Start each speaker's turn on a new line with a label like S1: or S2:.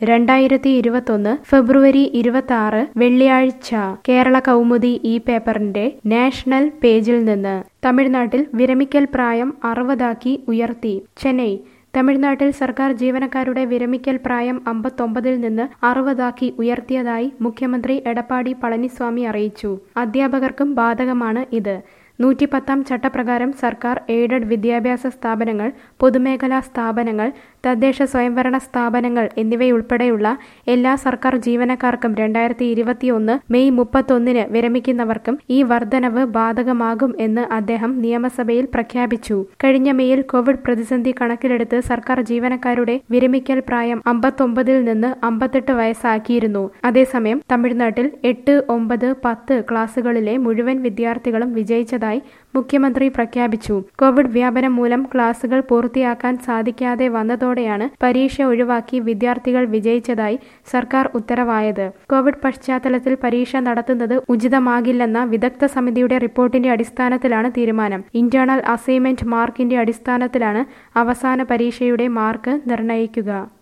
S1: രണ്ടായിരത്തി ഇരുപത്തൊന്ന് ഫെബ്രുവരി ഇരുപത്തി ആറ് വെള്ളിയാഴ്ച കേരള കൗമുദി ഈ പേപ്പറിന്റെ നാഷണൽ പേജിൽ നിന്ന് തമിഴ്നാട്ടിൽ വിരമിക്കൽ പ്രായം അറുപതാക്കി ഉയർത്തി ചെന്നൈ തമിഴ്നാട്ടിൽ സർക്കാർ ജീവനക്കാരുടെ വിരമിക്കൽ പ്രായം അമ്പത്തൊമ്പതിൽ നിന്ന് അറുപതാക്കി ഉയർത്തിയതായി മുഖ്യമന്ത്രി എടപ്പാടി പളനിസ്വാമി അറിയിച്ചു അധ്യാപകർക്കും ബാധകമാണ് ഇത് നൂറ്റിപ്പത്താം ചട്ടപ്രകാരം സർക്കാർ എയ്ഡഡ് വിദ്യാഭ്യാസ സ്ഥാപനങ്ങൾ പൊതുമേഖലാ സ്ഥാപനങ്ങൾ തദ്ദേശ സ്വയംഭരണ സ്ഥാപനങ്ങൾ എന്നിവയുൾപ്പെടെയുള്ള എല്ലാ സർക്കാർ ജീവനക്കാർക്കും രണ്ടായിരത്തി ഇരുപത്തിയൊന്ന് മെയ് മുപ്പത്തൊന്നിന് വിരമിക്കുന്നവർക്കും ഈ വർധനവ് ബാധകമാകും എന്ന് അദ്ദേഹം നിയമസഭയിൽ പ്രഖ്യാപിച്ചു കഴിഞ്ഞ മെയ്യിൽ കോവിഡ് പ്രതിസന്ധി കണക്കിലെടുത്ത് സർക്കാർ ജീവനക്കാരുടെ വിരമിക്കൽ പ്രായം അമ്പത്തൊമ്പതിൽ നിന്ന് അമ്പത്തെട്ട് വയസ്സാക്കിയിരുന്നു അതേസമയം തമിഴ്നാട്ടിൽ എട്ട് ഒമ്പത് പത്ത് ക്ലാസുകളിലെ മുഴുവൻ വിദ്യാർത്ഥികളും വിജയിച്ചതായി മുഖ്യമന്ത്രി പ്രഖ്യാപിച്ചു കോവിഡ് വ്യാപനം മൂലം ക്ലാസുകൾ പൂർത്തിയാക്കാൻ സാധിക്കാതെ വന്നതോടെയാണ് പരീക്ഷ ഒഴിവാക്കി വിദ്യാർത്ഥികൾ വിജയിച്ചതായി സർക്കാർ ഉത്തരവായത് കോവിഡ് പശ്ചാത്തലത്തിൽ പരീക്ഷ നടത്തുന്നത് ഉചിതമാകില്ലെന്ന വിദഗ്ധ സമിതിയുടെ റിപ്പോർട്ടിന്റെ അടിസ്ഥാനത്തിലാണ് തീരുമാനം ഇന്റേണൽ അസൈൻമെന്റ് മാർക്കിന്റെ അടിസ്ഥാനത്തിലാണ് അവസാന പരീക്ഷയുടെ മാർക്ക് നിർണ്ണയിക്കുക